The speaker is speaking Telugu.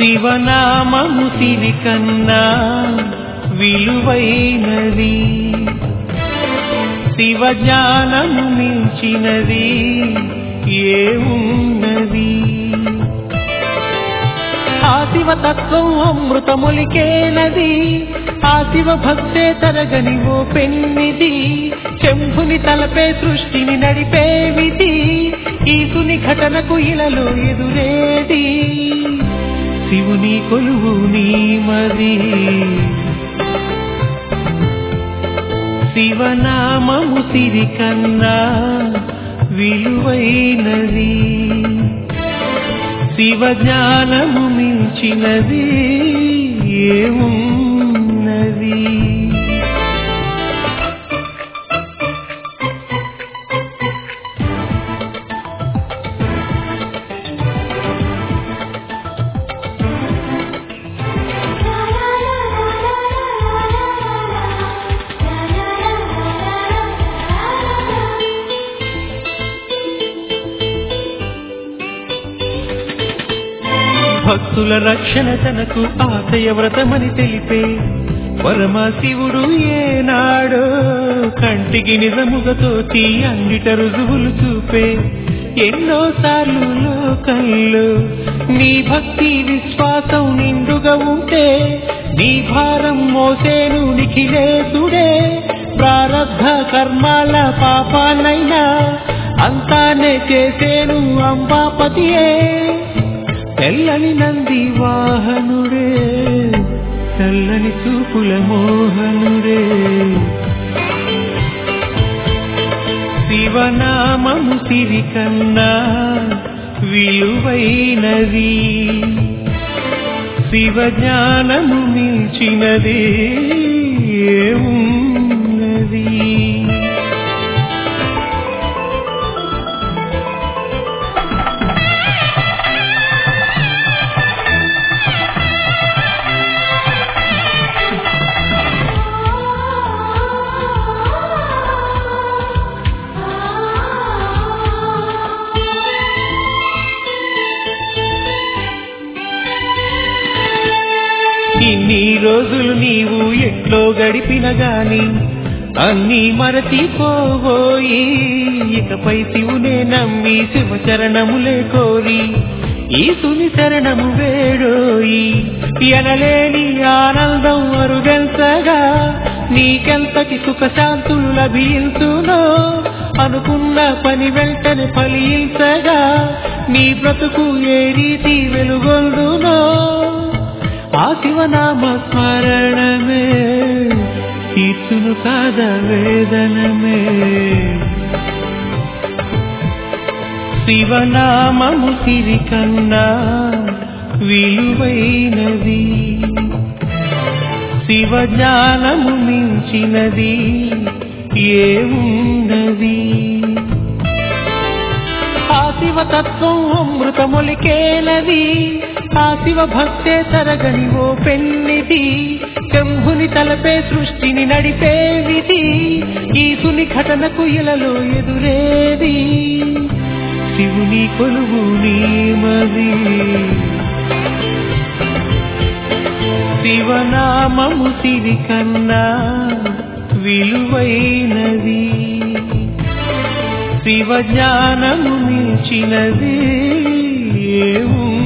శివనామము సిరి కన్నా విలువైనది శివ జ్ఞానము మించినది ఏమున్నది ఆ శివ తత్వం అమృతములికేనది ఆ శివ భక్తే తరగని ఓ పెన్నిది చెంపుని తలపే సృష్టిని నడిపే విధి ఈసుని ఘటనకు ఇలలో ఎదురేది శివుని కొలువు నీ మది శివనామము సిరి కన్నా విలువైనది శివ జ్ఞానము మించినది ఏమున్నది భక్తుల రక్షణ తనకు ఆశయ వ్రతమని తెలిపే పరమశివుడు ఏనాడో కంటికి నిజముగా తోచి అంగిట రుజువులు చూపే ఎన్నోసార్లు లోకంలో నీ భక్తి విశ్వాసం నిండుగా ఉంటే నీ భారం మోసేను నిఖిలేసుడే ప్రారబ్ధ కర్మాల పాపానైనా అంతానే చేసేను అంబాపతియే తెల్లని నంది వాహనుడే తెల్లని చూపుల మోహనుడే శివనామము సిరి కన్నా విలువైనది శివ జ్ఞానము మించినది ఏమున్నది ఇన్ని రోజులు నీవు ఎట్లో గడిపిన గాని అన్నీ మరచిపోబోయి ఇకపై శివునే నమ్మి శివ చరణములే కోరి ఈ సుని శరణము వేడోయి ఎనలేని ఆనందం అరుగెంతగా నీకెంతటి సుఖశాంతులు లభించునో అనుకున్న పని వెంటనే ఫలించగా నీ బ్రతుకు ఏ రీతి వెలుగొందునో ఆ శివనామ స్మరణమే తీర్చును కాద వేదనమే శివనామము సిరి కన్నా విలువైనది శివ జ్ఞానము మించినది ఏమున్నది ఆ శివ తత్వం అమృతములికేనది ఆ శివ భక్తే తరగని ఓ పెన్నిది శంభుని తలపే సృష్టిని నడిపే విధి ఈసుని ఘటనకు ఇలలో ఎదురేది శివుని కొలువు నీమది శివనామము సిరి కన్నా విలువైనది శివ జ్ఞానము మించినది ఏము